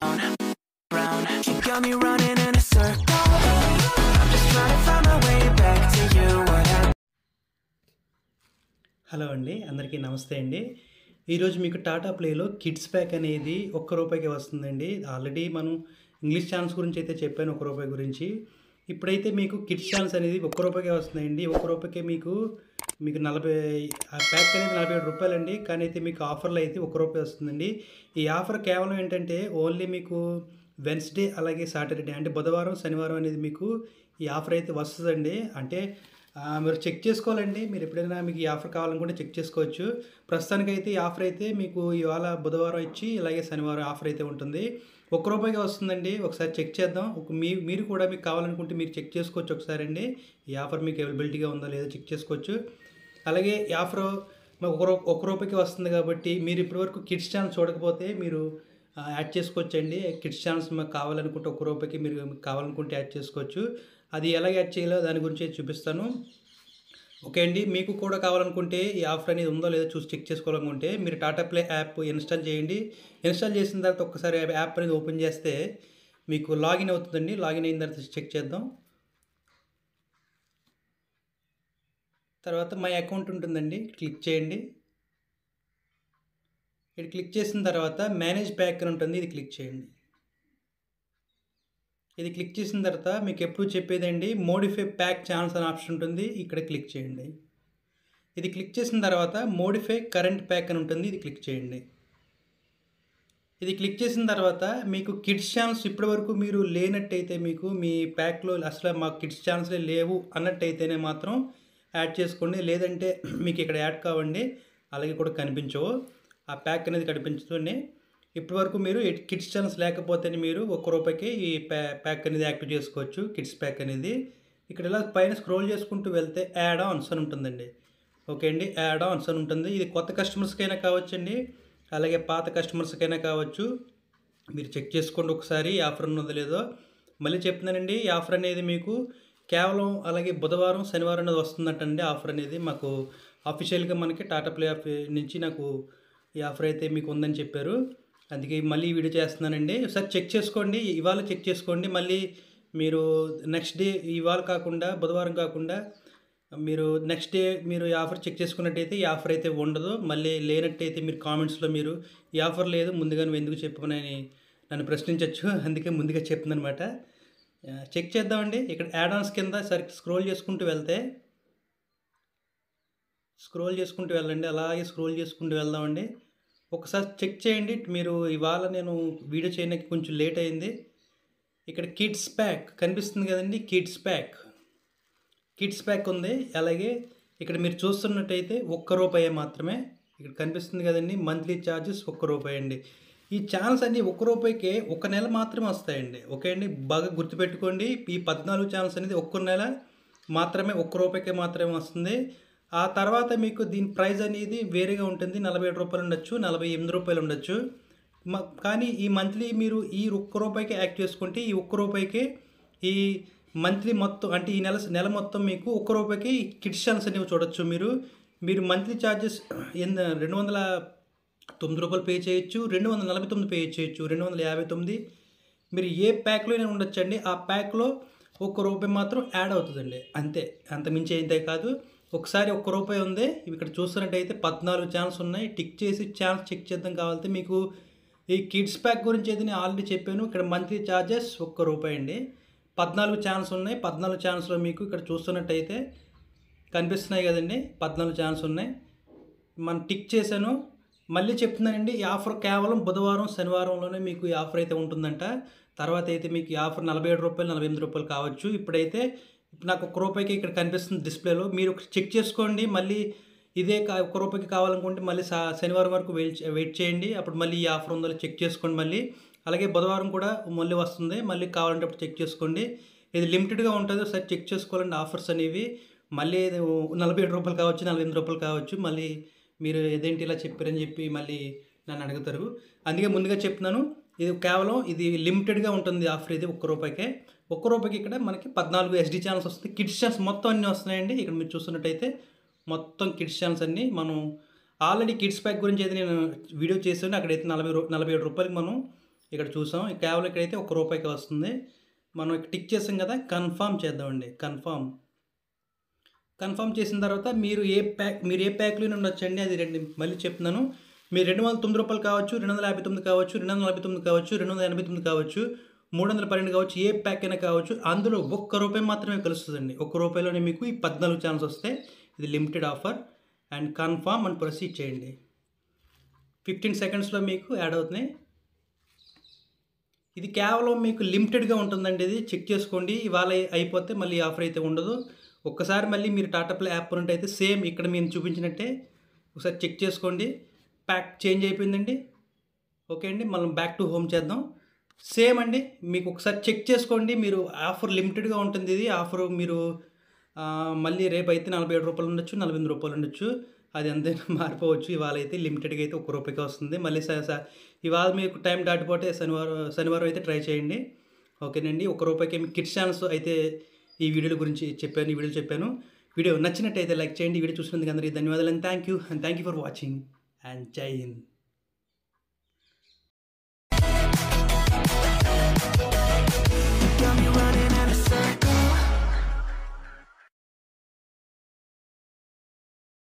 Brown, you got me running in a circle. I'm just trying to find my way back to you. What happened? Hello అండి అందరికీ నమస్తే అండి ఈరోజు మీకు టాటా ప్లేలో కిడ్స్ ప్యాక్ అనేది ఒక్క రూపాయికి వస్తుందండి ఆల్రెడీ మనం ఇంగ్లీష్ ఛానల్స్ గురించి అయితే చెప్పాను ఒక రూపాయి గురించి ఇప్పుడైతే మీకు కిడ్స్ ఛానల్స్ అనేది ఒక్క రూపాయికే వస్తున్నాయండి ఒక్క రూపాయికే మీకు మీకు నలభై ఆ ప్యాక్ అనేది నలభై ఏడు రూపాయలు అండి కానీ అయితే మీకు ఆఫర్లో అయితే ఒక్క రూపాయి వస్తుందండి ఈ ఆఫర్ కేవలం ఏంటంటే ఓన్లీ మీకు వెన్స్డే అలాగే సాటర్డే అంటే బుధవారం శనివారం అనేది మీకు ఈ ఆఫర్ అయితే వస్తుందండి అంటే ఆ, మీరు చెక్ చేసుకోవాలండి మీరు ఎప్పుడైనా మీకు ఈ ఆఫర్ కావాలనుకుంటే చెక్ చేసుకోవచ్చు ప్రస్తుతానికైతే ఈ ఆఫర్ అయితే మీకు ఇవాళ బుధవారం ఇచ్చి ఇలాగే శనివారం ఆఫర్ అయితే ఉంటుంది ఒక్క రూపాయిగా వస్తుందండి ఒకసారి చెక్ చేద్దాం ఒక మీ మీరు కూడా మీకు కావాలనుకుంటే మీరు చెక్ చేసుకోవచ్చు ఒకసారి అండి ఈ ఆఫర్ మీకు అవైలబిలిటీగా ఉందో లేదో చెక్ చేసుకోవచ్చు అలాగే ఈ ఆఫర్ మాకు ఒక రూ ఒక రూపాయికి వస్తుంది కాబట్టి మీరు ఇప్పటివరకు కిడ్స్ ఛానల్ చూడకపోతే మీరు ఆ, యాడ్ చేసుకోవచ్చండి కిడ్స్ ఛానల్స్ మాకు కావాలనుకుంటే ఒక రూపాయికి మీరు మీకు కావాలనుకుంటే యాడ్ చేసుకోవచ్చు అది ఎలా యాడ్ చేయాలో దాని గురించి చూపిస్తాను ఓకే అండి మీకు కూడా కావాలనుకుంటే ఈ ఆఫర్ అనేది ఉందో లేదో చూసి చెక్ చేసుకోవాలనుకుంటే మీరు టాటా ప్లే యాప్ ఇన్స్టాల్ చేయండి ఇన్స్టాల్ చేసిన తర్వాత ఒక్కసారి యాప్ అనేది ఓపెన్ చేస్తే మీకు లాగిన్ అవుతుందండి లాగిన్ అయిన తర్వాత చెక్ చేద్దాం తర్వాత మై అకౌంట్ ఉంటుందండి క్లిక్ చేయండి ఇది క్లిక్ చేసిన తర్వాత మేనేజ్ ప్యాక్ అని ఉంటుంది ఇది క్లిక్ చేయండి ఇది క్లిక్ చేసిన తర్వాత మీకు ఎప్పుడు చెప్పేదండి మోడిఫై ప్యాక్ ఛానల్స్ అనే ఆప్షన్ ఉంటుంది ఇక్కడ క్లిక్ చేయండి ఇది క్లిక్ చేసిన తర్వాత మోడిఫై కరెంట్ ప్యాక్ అని ఉంటుంది ఇది క్లిక్ చేయండి ఇది క్లిక్ చేసిన తర్వాత మీకు కిడ్స్ ఛానల్స్ ఇప్పటివరకు మీరు లేనట్టయితే మీకు మీ ప్యాక్లో అసలు మా కిడ్స్ ఛానల్స్లే లేవు అన్నట్టయితేనే మాత్రం యాడ్ చేసుకోండి లేదంటే మీకు ఇక్కడ యాడ్ కావండి అలాగే కూడా కనిపించవు ఆ ప్యాక్ అనేది కనిపించుతుంది ఇప్పటివరకు మీరు కిడ్స్ ఛానల్స్ లేకపోతేనే మీరు ఒక్క రూపాయికి ఈ ప్యా ప్యాక్ అనేది యాక్టివ్ చేసుకోవచ్చు కిడ్స్ ప్యాక్ అనేది ఇక్కడ ఇలా పైన స్క్రోల్ చేసుకుంటూ వెళ్తే యాడ్ ఆన్స్ అని ఉంటుందండి ఓకే అండి యాడ్ ఆన్స్ అని ఉంటుంది ఇది కొత్త కస్టమర్స్కైనా కావచ్చండి అలాగే పాత కస్టమర్స్కైనా కావచ్చు మీరు చెక్ చేసుకోండి ఒకసారి ఈ ఆఫర్ ఉన్నదో లేదో మళ్ళీ చెప్తున్నానండి ఈ ఆఫర్ అనేది మీకు కేవలం అలాగే బుధవారం శనివారం అనేది వస్తుందంటండి ఆఫర్ అనేది మాకు అఫీషియల్గా మనకి టాటా ప్లే ఆఫ్ నుంచి నాకు ఈ ఆఫర్ అయితే మీకు ఉందని చెప్పారు అందుకే మళ్ళీ ఈ వీడియో చేస్తున్నానండి ఒకసారి చెక్ చేసుకోండి ఇవాళ చెక్ చేసుకోండి మళ్ళీ మీరు నెక్స్ట్ డే ఇవాళ కాకుండా బుధవారం కాకుండా మీరు నెక్స్ట్ డే మీరు ఈ ఆఫర్ చెక్ చేసుకున్నట్టయితే ఈ ఆఫర్ అయితే ఉండదు మళ్ళీ లేనట్టయితే మీరు కామెంట్స్లో మీరు ఈ ఆఫర్ లేదు ముందుగా నువ్వు ఎందుకు చెప్పమని నన్ను ప్రశ్నించవచ్చు అందుకే ముందుగా చెప్తుంది అనమాట చెక్ చేద్దామండి ఇక్కడ యాడాన్స్ కింద సరి స్క్రోల్ చేసుకుంటూ వెళ్తే స్క్రోల్ చేసుకుంటూ వెళ్ళండి అలాగే స్క్రోల్ చేసుకుంటూ వెళ్దామండి ఒకసారి చెక్ చేయండి మీరు ఇవాళ నేను వీడియో చేయడానికి కొంచెం లేట్ అయింది ఇక్కడ కిడ్స్ ప్యాక్ కనిపిస్తుంది కదండి కిడ్స్ ప్యాక్ కిడ్స్ ప్యాక్ ఉంది అలాగే ఇక్కడ మీరు చూస్తున్నట్టయితే ఒక్క రూపాయి మాత్రమే ఇక్కడ కనిపిస్తుంది కదండి మంత్లీ ఛార్జెస్ ఒక్క రూపాయి అండి ఈ ఛానల్స్ అన్నీ ఒక్క రూపాయికే ఒక నెల మాత్రమే వస్తాయండి ఓకే అండి బాగా గుర్తుపెట్టుకోండి ఈ పద్నాలుగు ఛానల్స్ అనేది ఒక్క నెల మాత్రమే ఒక్క రూపాయికే మాత్రమే వస్తుంది ఆ తర్వాత మీకు దీని ప్రైస్ అనేది వేరేగా ఉంటుంది నలభై ఏడు రూపాయలు ఉండొచ్చు నలభై ఎనిమిది రూపాయలు ఉండొచ్చు మ- కానీ ఈ మంత్లీ మీరు ఈ ఒక్క రూపాయికి యాక్ట్ చేసుకుంటే ఈ ఒక్క రూపాయికి ఈ మంత్లీ మొత్తం అంటే ఈ నెల నెల మొత్తం మీకు ఒక్క రూపాయికి కిడ్స్ ఛానల్స్ అనేవి చూడొచ్చు మీరు మీరు మంత్లీ ఛార్జెస్ ఎన్ రెండు వందల తొమ్మిది రూపాయలు పే చేయొచ్చు రెండు వందల నలభై తొమ్మిది పే చేయొచ్చు రెండు వందల యాభై తొమ్మిది మీరు ఏ ప్యాక్లో అయినా ఉండొచ్చండి ఆ ప్యాక్లో ఒక్క రూపాయి మాత్రం యాడ్ అవుతుందండి అంతే అంత మించి అయితే కాదు ఒకసారి ఒక్క రూపాయి ఉంది ఇవి ఇక్కడ చూస్తున్నట్టయితే పద్నాలుగు ఛానల్స్ ఉన్నాయి టిక్ చేసి ఛానల్స్ చెక్ చేద్దాం కావాలంటే మీకు ఈ కిడ్స్ ప్యాక్ గురించి అయితే నేను ఆల్రెడీ చెప్పాను ఇక్కడ మంత్లీ ఛార్జెస్ ఒక్క రూపాయి అండి పద్నాలుగు ఛానల్స్ ఉన్నాయి పద్నాలుగు ఛానల్స్లో మీకు ఇక్కడ చూస్తున్నట్టయితే కనిపిస్తున్నాయి కదండి పద్నాలుగు ఛానల్స్ ఉన్నాయి మనం టిక్ చేశాను మళ్ళీ చెప్తున్నానండి ఈ ఆఫర్ కేవలం బుధవారం శనివారంలోనే మీకు ఈ ఆఫర్ అయితే ఉంటుందంట తర్వాత అయితే మీకు ఈ ఆఫర్ నలభై ఏడు రూపాయలు నలభై ఎనిమిది రూపాయలు కావచ్చు ఇప్పుడైతే నాకు ఒక్క రూపాయికి ఇక్కడ కనిపిస్తుంది డిస్ప్లేలో మీరు చెక్ చేసుకోండి మళ్ళీ ఇదే కా ఒక్క రూపాయికి కావాలనుకుంటే మళ్ళీ సా శనివారం వరకు వెయిట్ వెయిట్ చేయండి అప్పుడు మళ్ళీ ఈ ఆఫర్ ఉందో లేదో చెక్ చేసుకోండి మళ్ళీ అలాగే బుధవారం కూడా మళ్ళీ వస్తుంది మళ్ళీ కావాలంటే అప్పుడు చెక్ చేసుకోండి ఇది లిమిటెడ్గా ఉంటుంది ఒకసారి చెక్ చేసుకోవాలండి ఆఫర్స్ అనేవి మళ్ళీ ఇది నలభై ఏడు రూపాయలు కావచ్చు నలభై ఎనిమిది రూపాయలు కావచ్చు మళ్ళీ మీరు ఏదేంటి ఇలా చెప్పారని చెప్పి మళ్ళీ నన్ను అడుగుతారు అందుకే ముందుగా చెప్తున్నాను ఇది కేవలం ఇది లిమిటెడ్గా ఉంటుంది ఆఫర్ ఇది ఒక్క రూపాయికే ఒక్క రూపాయికి ఇక్కడ మనకి పద్నాలుగు ఎస్డి ఛానల్స్ వస్తుంది కిడ్స్ ఛానల్స్ మొత్తం అన్నీ వస్తున్నాయండి ఇక్కడ మీరు చూస్తున్నట్టయితే మొత్తం కిడ్స్ ఛానల్స్ అన్నీ మనం ఆల్రెడీ కిడ్స్ ప్యాక్ గురించి అయితే నేను వీడియో చేశాను అక్కడైతే నలభై రూ నలభై ఏడు రూపాయలకి మనం ఇక్కడ చూసాం కేవలం ఇక్కడైతే ఒక రూపాయికి వస్తుంది మనం ఇక్కడ టిక్ చేసాం కదా కన్ఫామ్ చేద్దామండి కన్ఫామ్ కన్ఫర్మ్ చేసిన తర్వాత మీరు ఏ ప్యాక్ మీరు ఏ ప్యాక్లో ఉండొచ్చండి అది రెండు మళ్ళీ చెప్తున్నాను మీరు రెండు వందల తొమ్మిది రూపాయలు కావచ్చు రెండు వందల యాభై తొమ్మిది కావచ్చు రెండు వందల నలభై తొమ్మిది కావచ్చు రెండు వందల ఎనభై తొమ్మిది కావచ్చు మూడు వందల పన్నెండు కావచ్చు ఏ ప్యాక్ అయినా కావచ్చు అందులో ఒక్క రూపాయి మాత్రమే కలుస్తుందండి ఒక్క రూపాయిలోనే మీకు ఈ పద్నాలుగు ఛాన్స్ వస్తాయి ఇది limited offer and confirm and proceed చేయండి ఫిఫ్టీన్ సెకండ్స్లో మీకు యాడ్ అవుతున్నాయి ఇది కేవలం మీకు లిమిటెడ్గా ఉంటుందండి ఇది చెక్ చేసుకోండి ఇవాళ అయిపోతే మళ్ళీ ఆఫర్ అయితే ఉండదు ఒక్కసారి మళ్ళీ మీరు టాటా ప్లే యాప్ ఉన్నట్టయితే సేమ్ ఇక్కడ మేము చూపించినట్టే ఒకసారి చెక్ చేసుకోండి ప్యాక్ చేంజ్ అయిపోయిందండి ఓకే అండి మనం బ్యాక్ టు హోమ్ చేద్దాం సేమ్ అండి మీకు ఒకసారి చెక్ చేసుకోండి మీరు ఆఫర్ లిమిటెడ్గా ఉంటుంది ఇది ఆఫర్ మీరు ఆ, మళ్ళీ రేపు అయితే నలభై ఏడు రూపాయలు ఉండొచ్చు నలభై ఎనిమిది రూపాయలు ఉండొచ్చు అది ఎంతైనా మారిపోవచ్చు ఇవాళ అయితే లిమిటెడ్గా అయితే ఒక రూపాయికి వస్తుంది మళ్ళీ స- స- ఇవాళ మీకు టైం దాటిపోతే శనివారం శనివారం అయితే ట్రై చేయండి ఓకేనండి ఒక రూపాయికి మీకు కిడ్స్ ఛానల్స్ అయితే ఈ వీడియోల గురించి చెప్పాను ఈ వీడియోలు చెప్పాను వీడియో నచ్చినట్టయితే లైక్ చేయండి ఈ వీడియో చూసినందుకు అందరికీ ధన్యవాదాలు and thank you and thank you for watching and జై హింద్